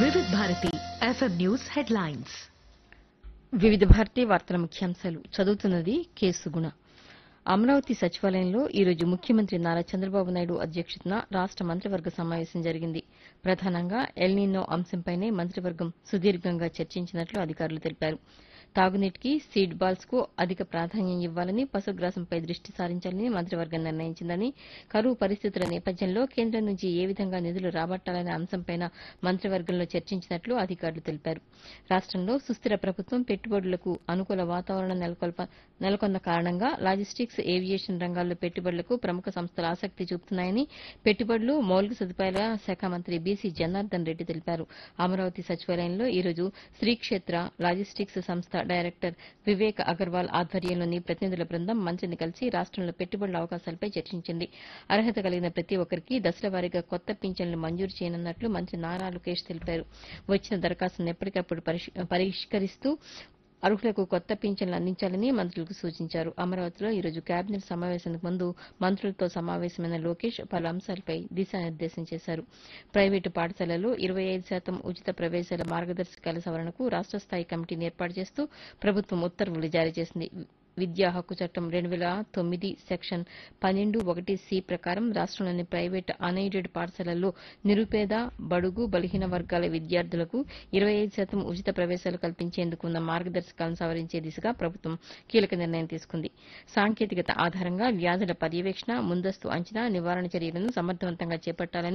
వివిధ Bharati FM news headlines వివిధ భారతీ వార్తల ముఖ్యాంశాలు చదువుతున్నది కేసు గుణ అమరావతి సచివాలయంలో ఈరోజు ముఖ్యమంత్రి నారా చంద్రబాబు నాయుడు అధ్యక్షతన రాష్ట మంత్రివర్గ సమావేశం జరిగింది ప్రధానంగా ఎల్నీనో అంశంపైనే మంత్రివర్గం సుదీర్ఘంగా చర్చించినట్లు అధికారులు తెలిపారు తాగునీటికి సీడ్ బాల్స్ కు అధిక ప్రాధాన్యం ఇవ్వాలని పశుగ్రాసంపై దృష్టి సారించాలని మంత్రివర్గం నిర్ణయించిందని కరువు పరిస్థితుల నేపథ్యంలో కేంద్రం నుంచి ఏ విధంగా నిధులు రాబట్టాలనే అంశంపైన మంత్రివర్గంలో చర్చించినట్లు అధికారులు తెలిపారు రాష్టంలో సుస్థిర ప్రభుత్వం పెట్టుబడులకు అనుకూల వాతావరణం నెలకొల్ప నెలకొన్న కారణంగా లాజిస్టిక్స్ ఏవియేషన్ రంగాల్లో పెట్టుబడులకు ప్రముఖ సంస్థలు ఆసక్తి చూపుతున్నాయని పెట్టుబడులు మౌలిక సదుపాయాల శాఖ మంత్రి బీసీ జనార్దన్ రెడ్డి తెలిపారు అమరావతి సచివాలయంలో ఈరోజు శ్రీక్షేత్ర లాజిస్టిక్స్ సంస్థ డైరెక్టర్ వివేక్ అగర్వాల్ ఆధ్వర్యంలోని ప్రతినిధుల బృందం మంత్రిని కలిసి రాష్టంలో పెట్టుబడుల అవకాశాలపై చర్చించింది అర్హత కలిగిన ప్రతి ఒక్కరికి దశల వారీగా కొత్త పింఛన్లు మంజూరు చేయనున్నట్లు మంత్రి నారా లోకేష్ తెలిపారు వచ్చిన దరఖాస్తులను ఎప్పటికప్పుడు పరిష్- పరిష్కరిస్తూ అర్హులకు కొత్త పింఛన్లు అందించాలని మంత్రులకు సూచించారు అమరావతిలో ఈరోజు కేబినెట్ సమావేశానికి ముందు మంత్రులతో సమావేశమైన లోకేష్ పలు అంశాలపై దిశానిర్దేశం చేశారు ప్రైవేటు పాఠశాలల్లో ఇరవై ఐదు శాతం ఉచిత ప్రవేశాల మార్గదర్శకాల సవరణకు రాష్ట స్థాయి కమిటీని ఏర్పాటు చేస్తూ ప్రభుత్వం ఉత్తర్వులు జారీ చేసింది విద్యా హక్కు చట్టం రెండు వేల తొమ్మిది సెక్షన్ పన్నెండు ఒకటి సి ప్రకారం రాష్టంలోని ప్రైవేట్ అన్ఎయిడెడ్ పాఠశాలల్లో నిరుపేద బడుగు బలహీన వర్గాల విద్యార్థులకు ఇరవై ఐదు శాతం ఉచిత ప్రవేశాలు కల్పించేందుకు ఉన్న మార్గదర్శకాలను సవరించే దిశగా ప్రభుత్వం కీలక నిర్ణయం తీసుకుంది సాంకేతికత ఆధారంగా వ్యాధుల పర్యవేక్షణ ముందస్తు అంచనా నివారణ చర్యలను సమర్థవంతంగా చేపట్టాలని